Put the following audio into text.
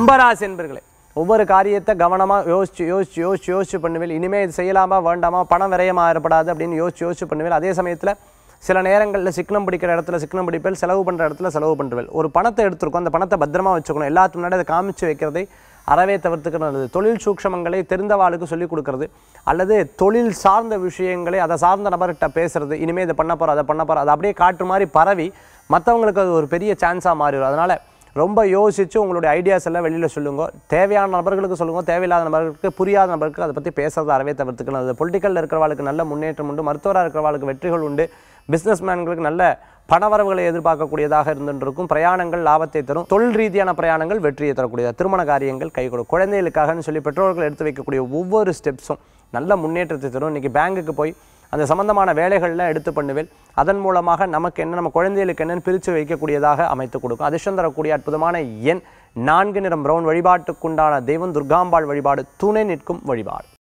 கும்பராசி என்பர்களே ஒவ்வொரு காரியத்தை கவனமாக யோசிச்சு யோசிச்சு யோசிச்சு யோசிச்சு பண்ணுவேன் இனிமேல் இது செய்யலாமா வேண்டாமா பணம் விரயமாக ஏற்படாது அப்படின்னு யோசிச்சு யோசிச்சு பண்ணுவேன் அதே சமயத்தில் சில நேரங்களில் சிக்கனம் பிடிக்கிற இடத்துல சிக்கனம் பிடிப்பேன் செலவு பண்ணுற இடத்துல செலவு பண்ணுவேன் ஒரு பணத்தை எடுத்திருக்கோம் அந்த பணத்தை பத்திரமா வச்சுக்கணும் எல்லாத்துக்கு முன்னாடி அதை காமிச்சு வைக்கிறதை அறவே தவிர்த்துக்கிறது நல்லது தொழில் சூக்ஷமங்களை தெரிந்தவாளுக்கு சொல்லிக் கொடுக்கறது அல்லது தொழில் சார்ந்த விஷயங்களை அதை சார்ந்த நபர்கிட்ட பேசுறது இனிமேல் இதை பண்ண போகிறோம் அதை பண்ண போகிறோம் அதை அப்படியே காற்று மாதிரி பரவி மற்றவங்களுக்கு அது ஒரு பெரிய சான்ஸாக மாறிடும் அதனால் ரொம்ப யோசித்து உங்களுடைய ஐடியாஸ் எல்லாம் வெளியில் சொல்லுங்க தேவையான நபர்களுக்கு சொல்லுங்க தேவையில்லாத நபர்களுக்கு புரியாத நபர்களுக்கு அதை பற்றி பேசுறது அறவே தவிர்த்துக்கணும் அது பொலிட்டிக்கலில் இருக்கிறவாளுக்கு நல்ல முன்னேற்றம் உண்டு மருத்துவராக இருக்கிறவாளுக்கு வெற்றிகள் உண்டு பிஸ்னஸ் மேன்களுக்கு நல்ல பணவரவுகளை எதிர்பார்க்கக்கூடியதாக இருந்துருக்கும் பிரயாணங்கள் லாபத்தை தரும் தொழில் ரீதியான பிரயாணங்கள் வெற்றியை தரக்கூடியது திருமண காரியங்கள் கை கொடுக்கும் குழந்தைகளுக்காகன்னு சொல்லி பெற்றோர்கள் எடுத்து வைக்கக்கூடிய ஒவ்வொரு ஸ்டெப்ஸும் நல்ல முன்னேற்றத்தை தரும் இன்றைக்கி பேங்குக்கு போய் அந்த சம்பந்தமான வேலைகள்லாம் எடுத்து பண்ணுவேன் அதன் மூலமாக நமக்கு என்ன நம்ம குழந்தைகளுக்கு என்னன்னு பிரித்து வைக்கக்கூடியதாக அமைத்து கொடுக்கும் அதிர்ஷ்டம் தரக்கூடிய அற்புதமான எண் நான்கு நிறம் பிரவுன் வழிபாட்டுக்குண்டான தெய்வம் துர்காம்பாள் வழிபாடு துணை நிற்கும் வழிபாடு